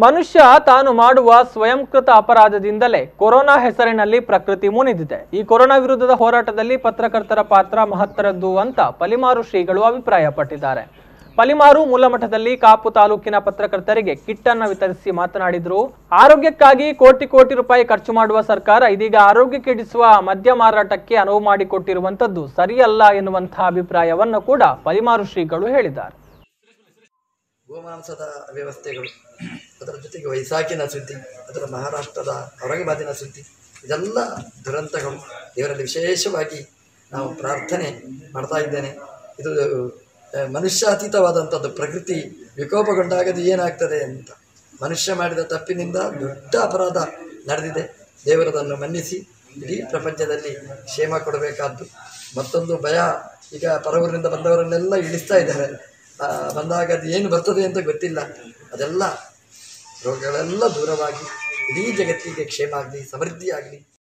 ಮನುಷ್ಯ ತಾನು ಮಾಡುವ ಸ್ವಯಂಕೃತ ಅಪರಾಧದಿಂದಲೇ ಕೊರೋನಾ ಹೆಸರಿನಲ್ಲಿ ಪ್ರಕೃತಿ ಮುನಿದಿದೆ ಈ ಕೊರೋನಾ ವಿರುದ್ಧದ ಹೋರಾಟದಲ್ಲಿ ಪತ್ರಕರ್ತರ ಪಾತ್ರ ಮಹತ್ತರದ್ದು ಅಂತ ಪಲಿಮಾರು ಶ್ರೀಗಳು ಅಭಿಪ್ರಾಯಪಟ್ಟಿದ್ದಾರೆ ಪಲಿಮಾರು ಮೂಲಮಠದಲ್ಲಿ ಕಾಪು ತಾಲೂಕಿನ ಪತ್ರಕರ್ತರಿಗೆ ಕಿಟ್ ಅನ್ನ ವಿತರಿಸಿ ಮಾತನಾಡಿದ್ರು ಆರೋಗ್ಯಕ್ಕಾಗಿ ಕೋಟಿ ಕೋಟಿ ರೂಪಾಯಿ ಖರ್ಚು ಮಾಡುವ ಸರ್ಕಾರ ಇದೀಗ ಆರೋಗ್ಯ ಕೆಡಿಸುವ ಮದ್ಯ ಮಾರಾಟಕ್ಕೆ ಅನುವು ಮಾಡಿಕೊಟ್ಟಿರುವಂತದ್ದು ಸರಿಯಲ್ಲ ಎನ್ನುವಂತಹ ಅಭಿಪ್ರಾಯವನ್ನು ಕೂಡ ಪಲಿಮಾರು ಶ್ರೀಗಳು ಹೇಳಿದ್ದಾರೆ ಗೋಮಾಂಸದ ವ್ಯವಸ್ಥೆಗಳು ಅದರ ಜೊತೆಗೆ ವೈಸಾಖಿನ ಸುದ್ದಿ ಅದರ ಮಹಾರಾಷ್ಟ್ರದ ಔರಂಗಾಬಾದಿನ ಸುದ್ದಿ ಇದೆಲ್ಲ ದುರಂತಗಳು ದೇವರಲ್ಲಿ ವಿಶೇಷವಾಗಿ ನಾವು ಪ್ರಾರ್ಥನೆ ಮಾಡ್ತಾ ಇದ್ದೇನೆ ಇದು ಆ, ಮನುಷ್ಯಾತೀತವಾದಂಥದ್ದು ಪ್ರಕೃತಿ ವಿಕೋಪಗೊಂಡಾಗ ಅದು ಏನಾಗ್ತದೆ ಅಂತ ಮನುಷ್ಯ ಮಾಡಿದ ತಪ್ಪಿನಿಂದ ದೊಡ್ಡ ಅಪರಾಧ ನಡೆದಿದೆ ದೇವರದನ್ನು ಮನ್ನಿಸಿ ಇಡೀ ಪ್ರಪಂಚದಲ್ಲಿ ಕ್ಷೇಮ ಕೊಡಬೇಕಾದ್ದು ಮತ್ತೊಂದು ಭಯ ಈಗ ಪರವೂರಿನಿಂದ ಬಂದವರನ್ನೆಲ್ಲ ಇಳಿಸ್ತಾ ಇದ್ದಾರೆ ಆ, ಬಂದಾಗ ಅದು ಏನು ಬರ್ತದೆ ಅಂತ ಗೊತ್ತಿಲ್ಲ ಅದೆಲ್ಲ ರೋಗಗಳೆಲ್ಲ ದೂರವಾಗಿ ಇಡೀ ಜಗತ್ತಿಗೆ ಕ್ಷೇಮ ಆಗಲಿ ಸಮೃದ್ಧಿ ಆಗಲಿ